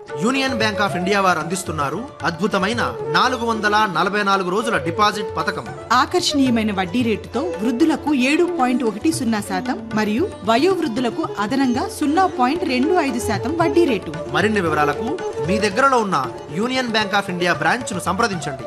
Union Bank of India వారు అందిస్తున్నారు అద్భుతమైన నాలుగు వందల నలభై నాలుగు రోజుల డిపాజిట్ పథకం ఆకర్షణీయమైన వడ్డీ రేటుతో వృద్ధులకు ఏడు పాయింట్ ఒకటి సున్నా శాతం మరియు వయోవృద్ధులకు అదనంగా సున్నా పాయింట్ రెండు ఐదు శాతం వడ్డీ రేటు మరిన్ని వివరాలకు మీ దగ్గరలో ఉన్న యూనియన్ బ్యాంక్ ఆఫ్ ఇండియా బ్రాంచ్ను సంప్రదించండి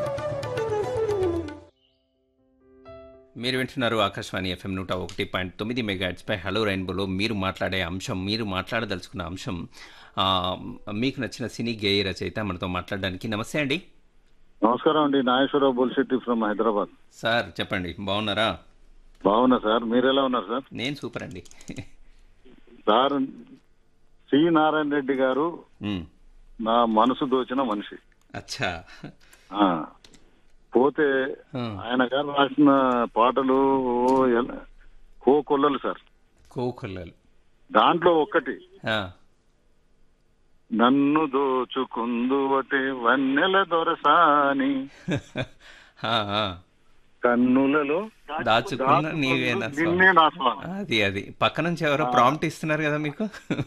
మీరు వింటున్నారు ఆకాశవాణి ఎఫ్ఎం నూట ఒకటి పాయింట్ తొమ్మిది మెగాట్స్పై హలో రైన్బోలో మీరు మాట్లాడే అంశం మీరు మాట్లాడదలుచుకున్న అంశం ఆ, మీకు నచ్చిన సినీ గేయ రచయిత మనతో మాట్లాడడానికి నమస్తే అండి నమస్కారం అండి నాగేశ్వరరావు బుల్శెట్టి ఫ్రమ్ హైదరాబాద్ సార్ చెప్పండి బాగున్నారా బాగున్నా సార్ మీరు ఎలా ఉన్నారు సార్ నేను సూపర్ అండి సార్ సి నారాయణ రెడ్డి గారు ఉమ్, నా మనసు దోచిన మనిషి అచ్చా ఆ, పోతే ఆ, ఆయన గారు రాసిన పాటలు ఎలా- కో కొల్లలు సార్ కోకొల్లలు దాంట్లో ఒక్కటి ఆ, నన్ను దోచుకుందువటే వన్నెల దొరసాని ఆ, ఆ. కన్నులలో దాచుకున్న నీవే నా స్వామి. నిన్నే నా స్వామి అది అది పక్క నుంచి ఎవరో ప్రాంప్ట్ ఇస్తున్నారు కదా మీకు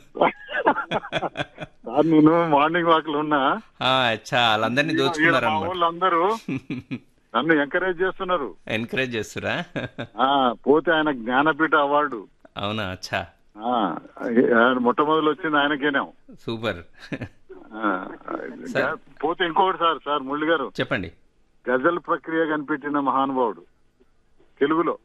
సార్ నేను మార్నింగ్ వాక్ లో ఉన్నా ఆ, అచ్చా వాళ్ళందరినీ ఈడ దోచుకున్నారు మా అనమాట వాళ్ళందరూ నన్ను ఎంకరేజ్ చేస్తున్నారు ఎంకరేజ్ చేస్తురా ఆ పోతే ఆయన జ్ఞానపీఠ అవార్డు అవునా అచ్చా ఆ, ఆయన మొట్టమొదలు వచ్చింది ఆయనకేనేం సూపర్ ఆ, పోతే ఇంకొకటి సార్ సార్ మురళి గారు చెప్పండి గజల్ ప్రక్రియ కనిపెట్టిన మహానుభావుడు తెలుగులో